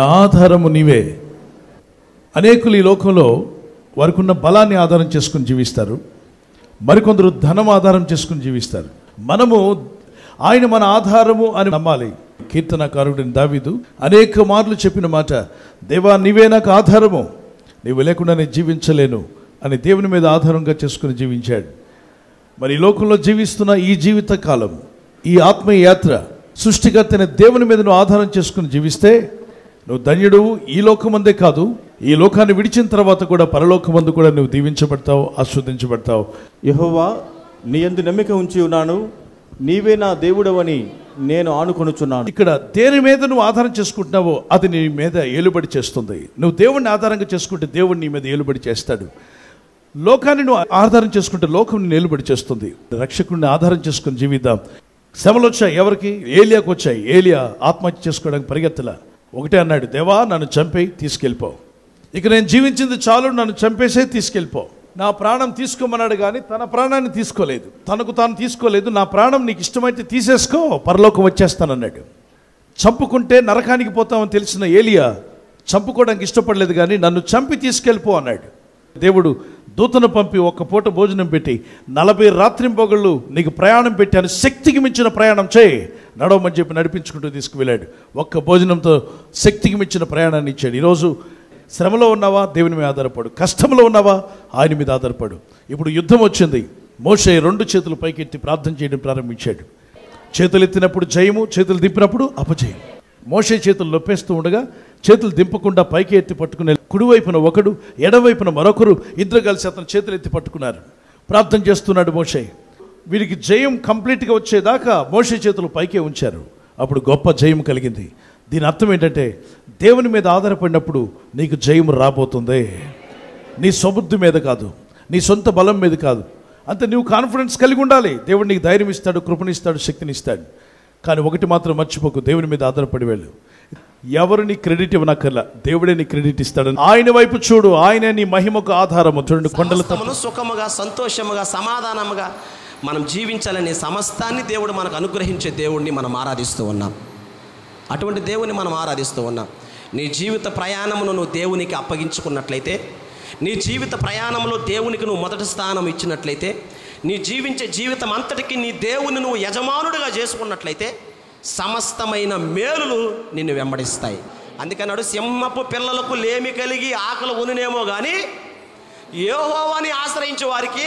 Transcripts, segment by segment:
నా ఆధారము నీవే అనేకులు ఈ లోకంలో వారికి ఉన్న బలాన్ని ఆధారం చేసుకుని జీవిస్తారు మరికొందరు ధనం ఆధారం చేసుకుని జీవిస్తారు మనము ఆయన మన ఆధారము అని నమ్మాలి కీర్తనకారుడిని దావీదు అనేక మార్లు చెప్పిన మాట దేవా నీవే నాకు ఆధారము నీవు లేకుండా నేను జీవించలేను అని దేవుని మీద ఆధారంగా చేసుకుని జీవించాడు మరి ఈ లోకంలో జీవిస్తున్న ఈ జీవిత కాలం ఈ ఆత్మీయ యాత్ర సృష్టికర్తైన దేవుని మీద నువ్వు ఆధారం చేసుకుని జీవిస్తే నువ్వు ధన్యుడు ఈ లోకమందే కాదు ఈ లోకాన్ని విడిచిన తర్వాత కూడా పరలోకమందు కూడా నువ్వు దీవించబడతావు ఆస్వాదించబడతావు యెహోవా నీ యందు నమ్మిక ఉంచి ఉన్నాను నీవే నా దేవుడవని నేను ఆనుకొనుచున్నాను ఇక్కడ దేని మీద నువ్వు ఆధారం చేసుకుంటున్నావో అది నీ మీద ఏలుబడి చేస్తుంది నువ్వు దేవుణ్ణి ఆధారంగా చేసుకుంటే దేవుడు నీ మీద ఏలుబడి చేస్తాడు లోకాన్ని నువ్వు ఆధారం చేసుకుంటే లోకం నిన్ను ఏలుబడి చేస్తుంది రక్షకుడిని ఆధారం చేసుకుని జీవిద్దాం శ్రమలు వచ్చాయి ఎవరికి ఏలియాకు వచ్చాయి ఏలియా ఆత్మహత్య చేసుకోవడానికి పరిగెత్తలా ఒకటే అన్నాడు దేవా నన్ను చంపేయి తీసుకెళ్ళిపో ఇక నేను జీవించింది చాలు నన్ను చంపేసే తీసుకెళ్ళిపో నా ప్రాణం తీసుకోమన్నాడు కానీ తన ప్రాణాన్ని తీసుకోలేదు తనకు తాను తీసుకోలేదు నా ప్రాణం నీకు ఇష్టమైతే తీసేసుకో పరలోకం వచ్చేస్తానన్నాడు చంపుకుంటే నరకానికి పోతామని తెలిసిన ఏలియా చంపుకోవడానికి ఇష్టపడలేదు కానీ నన్ను చంపి తీసుకెళ్ళిపో అన్నాడు దేవుడు దూతను పంపి ఒక్క పూట భోజనం పెట్టి నలభై రాత్రింపొగళ్ళు నీకు ప్రయాణం పెట్టాను శక్తికి మించిన ప్రయాణం చేయి నడవమని చెప్పి నడిపించుకుంటూ తీసుకువెళ్ళాడు ఒక్క భోజనంతో శక్తికి మించిన ప్రయాణాన్ని ఇచ్చాడు ఈరోజు శ్రమలో ఉన్నావా దేవుని మీద ఆధారపడు కష్టంలో ఉన్నావా ఆయన మీద ఆధారపడు ఇప్పుడు యుద్ధం వచ్చింది మోషే రెండు చేతులు పైకెత్తి ప్రార్థన చేయడం ప్రారంభించాడు చేతులు ఎత్తినప్పుడు జయము చేతులు దింపినప్పుడు అపజయం మోషే చేతులు నొప్పేస్తూ ఉండగా చేతులు దింపకుండా పైకి ఎత్తి పట్టుకునే కుడివైపున ఒకడు ఎడవైపున మరొకరు ఇద్దరు కలిసి అతను చేతులు ఎత్తి పట్టుకున్నారు ప్రార్థన చేస్తున్నాడు మోషే వీరికి జయం కంప్లీట్గా వచ్చేదాకా మోషే చేతులు పైకే ఉంచారు అప్పుడు గొప్ప జయం కలిగింది దీని అర్థం ఏంటంటే దేవుని మీద ఆధారపడినప్పుడు నీకు జయం రాబోతుంది నీ సబుద్ధి మీద కాదు నీ సొంత బలం మీద కాదు అంతే నువ్వు కాన్ఫిడెన్స్ కలిగి ఉండాలి దేవుడు నీకు ధైర్యం ఇస్తాడు కృపణిస్తాడు శక్తిని ఇస్తాడు కానీ ఒకటి మాత్రం మర్చిపోకు దేవుని మీద ఆధారపడి వెళ్ళు ఎవరు నీ క్రెడిట్ ఇవ్వనక్కర్లా దేవుడే నీ క్రెడిట్ ఇస్తాడు ఆయన వైపు చూడు ఆయనే నీ మహిమకు ఆధారము చూడండి కొండల తప్ప సమస్తమును సుఖముగా సంతోషముగా సమాధానముగా మనం జీవించాలనే సమస్తాన్ని దేవుడు మనకు అనుగ్రహించే దేవుడిని మనం ఆరాధిస్తూ ఉన్నాం అటువంటి దేవుని మనం ఆరాధిస్తూ ఉన్నాం నీ జీవిత ప్రయాణమును నువ్వు దేవునికి అప్పగించుకున్నట్లయితే నీ జీవిత ప్రయాణంలో దేవునికి నువ్వు మొదటి స్థానం ఇచ్చినట్లయితే నీ జీవించే జీవితం అంతటికి నీ దేవుని నువ్వు యజమానుడిగా చేసుకున్నట్లయితే సమస్తమైన మేలులు నిన్ను వెంబడిస్తాయి అందుకన్నాడు సింహపు పిల్లలకు లేమి కలిగి ఆకలి ఉనునేమో కానీ యెహోవాని ఆశ్రయించే వారికి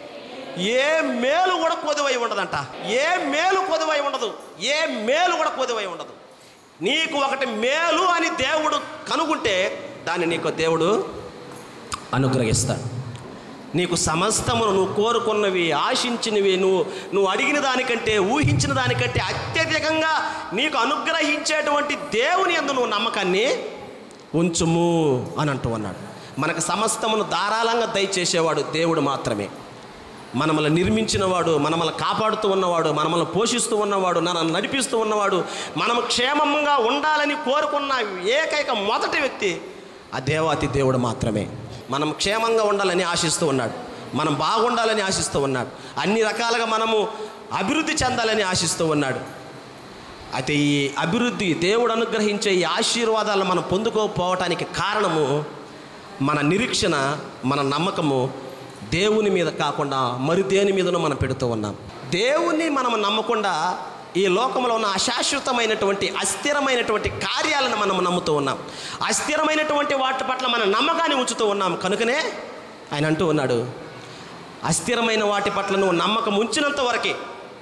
ఏ మేలు కూడా కొదువై ఉండదంట ఏ మేలు కొదువై ఉండదు ఏ మేలు కూడా కొదువై ఉండదు నీకు ఒకటి మేలు అని దేవుడు కనుగొంటే దాన్ని నీకు దేవుడు అనుగ్రహిస్తాడు నీకు సమస్తమును నువ్వు కోరుకున్నవి ఆశించినవి నువ్వు నువ్వు అడిగిన దానికంటే ఊహించిన దానికంటే అత్యధికంగా నీకు అనుగ్రహించేటువంటి దేవుని యందు నువ్వు నమ్మకాన్ని ఉంచుము అని అంటూ అన్నాడు మనకు సమస్తమును ధారాళంగా దయచేసేవాడు దేవుడు మాత్రమే మనమల్ని నిర్మించినవాడు మనమల్ని కాపాడుతూ ఉన్నవాడు మనమల్ని పోషిస్తూ ఉన్నవాడు నన్ను నడిపిస్తూ ఉన్నవాడు మనం క్షేమంగా ఉండాలని కోరుకున్న ఏకైక మొదటి వ్యక్తి ఆ దేవాతి దేవుడు మాత్రమే మనం క్షేమంగా ఉండాలని ఆశిస్తూ ఉన్నాడు మనం బాగుండాలని ఆశిస్తూ ఉన్నాడు అన్ని రకాలుగా మనము అభివృద్ధి చెందాలని ఆశిస్తూ ఉన్నాడు అయితే ఈ అభివృద్ధి దేవుడు అనుగ్రహించే ఈ ఆశీర్వాదాలను మనం పొందుకోకపోవటానికి కారణము మన నిరీక్షణ మన నమ్మకము దేవుని మీద కాకుండా మరి దేని మీదనో మనం పెడుతూ ఉన్నాం దేవుని మనం నమ్మకుండా ఈ లోకంలో ఉన్న అశాశ్వతమైనటువంటి అస్థిరమైనటువంటి కార్యాలను మనం నమ్ముతూ ఉన్నాం అస్థిరమైనటువంటి వాటి పట్ల మన నమ్మకాన్ని ఉంచుతూ ఉన్నాం కనుకనే ఆయన అంటూ ఉన్నాడు అస్థిరమైన వాటి పట్ల నువ్వు నమ్మకం ఉంచినంత వరకే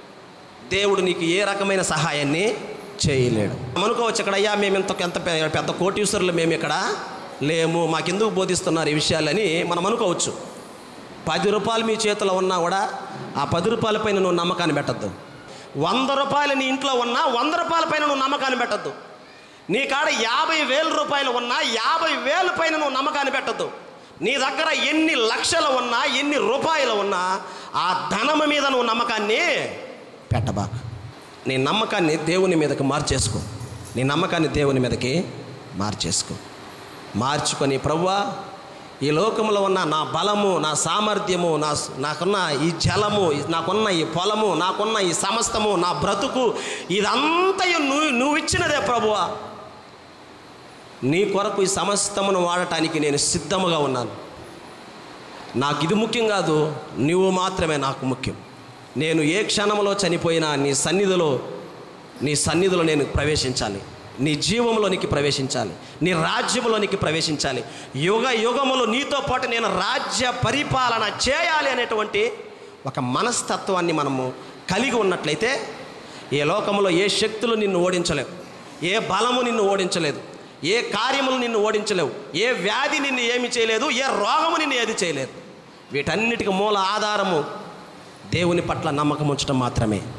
దేవుడు నీకు ఏ రకమైన సహాయాన్ని చేయలేడు అనుకోవచ్చు ఇక్కడ అయ్యా మేము ఇంత ఎంత పె- పెద్ద కోటీశ్వరులు మేము ఇక్కడ లేము మాకెందుకు బోధిస్తున్నారు ఈ విషయాలని మనం అనుకోవచ్చు పది రూపాయలు మీ చేతిలో ఉన్నా కూడా ఆ పది రూపాయల పైన నువ్వు నమ్మకాన్ని పెట్టద్దు వంద రూపాయలు నీ ఇంట్లో ఉన్నా వంద రూపాయల పైన నువ్వు నమ్మకాన్ని పెట్టద్దు నీ కాడ యాభై వేల రూపాయలు ఉన్నా యాభై వేల పైన నువ్వు నమ్మకాన్ని పెట్టద్దు నీ దగ్గర ఎన్ని లక్షలు ఉన్నా ఎన్ని రూపాయలు ఉన్నా ఆ ధనము మీద నువ్వు నమ్మకాన్ని పెట్టబాక నీ నమ్మకాన్ని దేవుని మీదకి మార్చేసుకో నీ నమ్మకాన్ని దేవుని మీదకి మార్చేసుకో మార్చుకొని ప్రవ్వా ఈ లోకంలో ఉన్న నా బలము నా సామర్థ్యము నా నాకున్న ఈ జలము నాకున్న ఈ పొలము నాకున్న ఈ సమస్తము నా బ్రతుకు ఇదంతా నువ్వు నువ్వు ఇచ్చినదే ప్రభువా నీ కొరకు ఈ సమస్తమును వాడటానికి నేను సిద్ధముగా ఉన్నాను నాకు ఇది ముఖ్యం కాదు నువ్వు మాత్రమే నాకు ముఖ్యం నేను ఏ క్షణంలో చనిపోయినా నీ సన్నిధిలో నీ సన్నిధిలో నేను ప్రవేశించాలి నీ జీవంలోనికి ప్రవేశించాలి నీ రాజ్యంలోనికి ప్రవేశించాలి యుగ యుగములు నీతో పాటు నేను రాజ్య పరిపాలన చేయాలి అనేటువంటి ఒక మనస్తత్వాన్ని మనము కలిగి ఉన్నట్లయితే ఏ లోకంలో ఏ శక్తులు నిన్ను ఓడించలేవు ఏ బలము నిన్ను ఓడించలేదు ఏ కార్యములు నిన్ను ఓడించలేవు ఏ వ్యాధి నిన్ను ఏమి చేయలేదు ఏ రోగము నిన్ను ఏది చేయలేదు వీటన్నిటికి మూల ఆధారము దేవుని పట్ల నమ్మకం ఉంచడం మాత్రమే